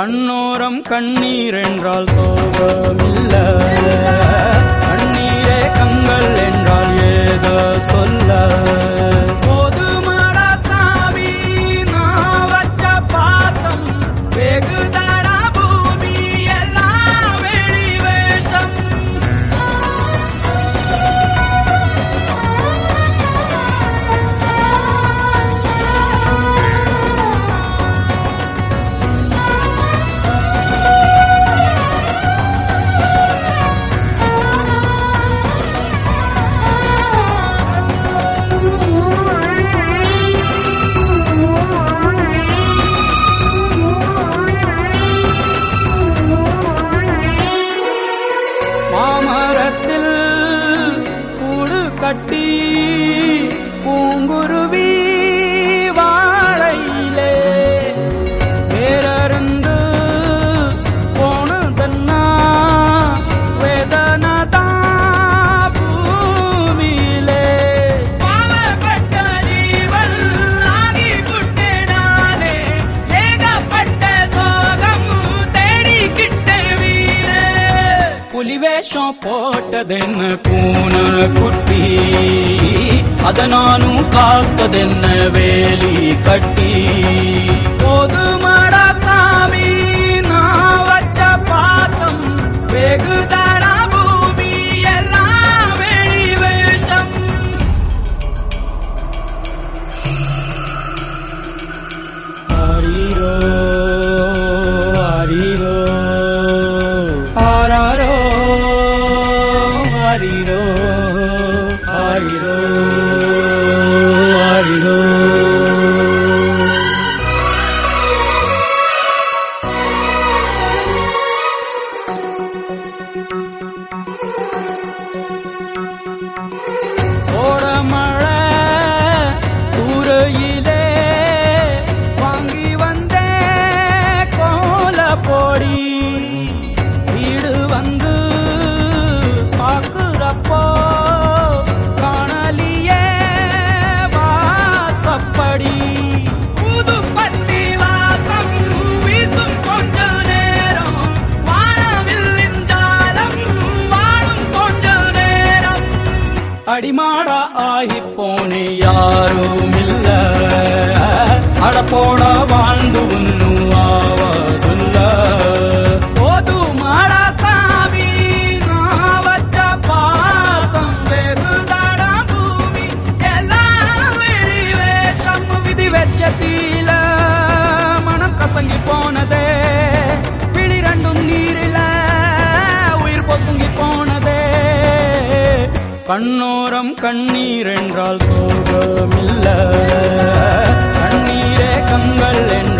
கண்ணோரம் கண்ணீர் என்றால் சோகமில்ல கண்ணீரே கங்கள் என்றால் ஏத சொல்ல போதுமடா சாமி நான் வச்ச பாசம் வெகுதடா பூமி எல்லாம் வெளி வேஷம் மாமரத்தில் கூடு கட்டி பூங்குருவி வாழையிலே வேறருந்து போனதன்னா வேதனதா பூமியிலே பாவப்பட்ட ஜீவன் ஆகிவிட்டே நானே ஏகப்பட்ட சோகம் தேடிக்கிட்டே வீரே புலி வேஷம் போட்டதென்ன பூன குட்டி அத நானும் காத்ததென்ன வேலி கட்டி போதுமடா சாமி நான் வச்ச பாசம் வெகுதடா பூமி எல்லாம் வெளி வேஷம் ஆரீரோ ஆரீரோ ஆராரோ ஆரீரோ ஆரீரோ ஆரீரோ ஓரமழை தூரையிலே வாங்கி வந்த கோல பொடி வீடு வந்து பாக்குறப்போ காணலியே வாசப்படி புது பத்தி வாசம் வீசும் கொஞ்ச நேரம் வாழவில்லின் ஜாலம் வாழும் கொஞ்ச நேரம் அடிமாடா ஆகி போனே யாரும் இல்ல அடப்போட வாழ்ந்து ஒன்னும் ஆவதில்ல போதுமாடா சாமி நான் வச்ச பாசம் வெகுதடா பூமி எல்லாம் வெளி வேஷம் விதி வச்ச தீல மனம் கசங்கி போனதே பிடி ரெண்டும் நீரில உயிர் பொசுங்கி போனதே கண்ணோரம் கண்ணீர் என்றால் சோகமில்ல கண்ணீரே கங்கள் என்றால்